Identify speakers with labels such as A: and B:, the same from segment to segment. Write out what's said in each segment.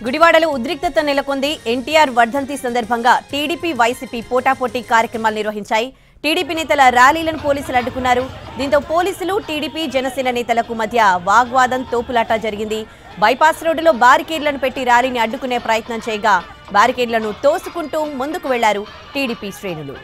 A: గుడివాడలో ఉద్రిక్తత నెలకొంది ఎన్టీఆర్ వర్ధంతి సందర్భంగా టీడీపీ వైసీపీ పోటాపోటీ కార్యక్రమాలు నిర్వహించాయి టీడీపీ నేతల ర్యాలీలను పోలీసులు అడ్డుకున్నారు దీంతో పోలీసులు టీడీపీ జనసేన నేతలకు మధ్య వాగ్వాదం తోపులాట జరిగింది బైపాస్ రోడ్డులో బారికేడ్లను పెట్టి ర్యాలీని అడ్డుకునే ప్రయత్నం చేయగా బారికేడ్లను తోసుకుంటూ ముందుకు వెళ్లారు టీడీపీ శ్రేణులు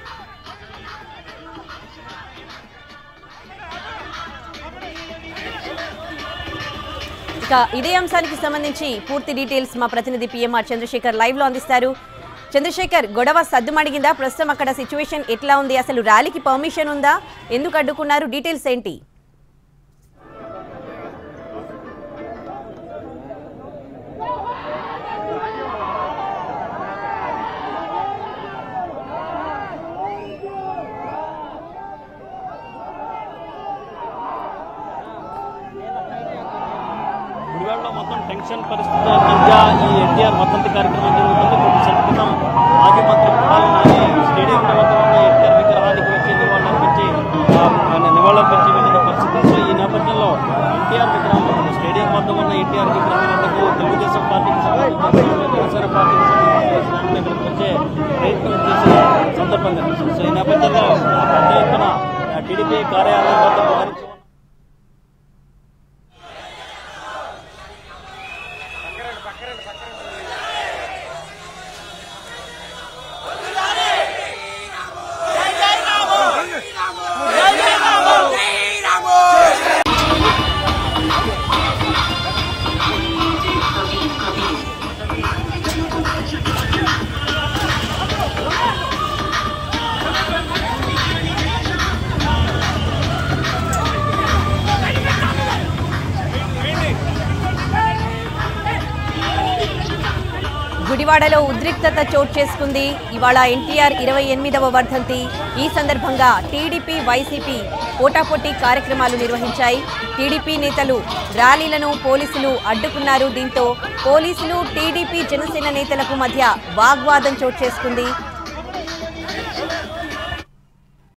A: ఇక ఇదే అంశానికి సంబంధించి పూర్తి డీటెయిల్స్ మా ప్రతినిధి పిఎంఆర్ చంద్రశేఖర్ లైవ్ లో అందిస్తారు చంద్రశేఖర్ గొడవ సద్దుమడిగిందా ప్రస్తుతం అక్కడ సిచ్యువేషన్ ఎట్లా ఉంది అసలు ర్యాలీకి పర్మిషన్ ఉందా ఎందుకు అడ్డుకున్నారు డీటెయిల్స్ ఏంటి
B: గుడివాడలో మొత్తం టెన్షన్ పరిస్థితుల మధ్య ఈ ఎన్టీఆర్ వర్ధంతి కార్యక్రమం జరుగుతుంది కొద్దిసేపు క్రితం మాజీ మంత్రి కొడాలి నాని స్టేడియం వద్ద ఉన్న ఎన్టీఆర్ విగ్రహానికి వచ్చి నివాళులర్పించి ఆ, ఆయన నివాళులర్పించి వెళ్ళిన పరిస్థితి సో ఈ నేపథ్యంలో ఎన్టీఆర్ విగ్రహం వద్ద స్టేడియం వద్ద ఉన్న ఎన్టీఆర్ విగ్రహం వద్దకు తెలుగుదేశం పార్టీకి సంబంధించిన జనసేన పార్టీకి సంబంధించిన శ్రేణులు ఇక్కడికి వచ్చే ప్రయత్నం చేసిన సందర్భం కనిపిస్తుంది సో ఈ నేపథ్యంలో పెద్ద ఎత్తున టీడీపీ కార్యాలయం వద్ద భారీ
A: గుడివాడలో ఉద్రిక్తత చోటు చేసుకుంది ఇవాళ ఎన్టీఆర్ ఇరవై ఎనిమిదవ వర్ధంతి ఈ సందర్భంగా టీడీపీ వైసీపీ పోటాపోటీ కార్యక్రమాలు నిర్వహించాయి టీడీపీ నేతలు ర్యాలీలను పోలీసులు అడ్డుకున్నారు దీంతో పోలీసులు టీడీపీ జనసేన నేతలకు మధ్య వాగ్వాదం చోటు చేసుకుంది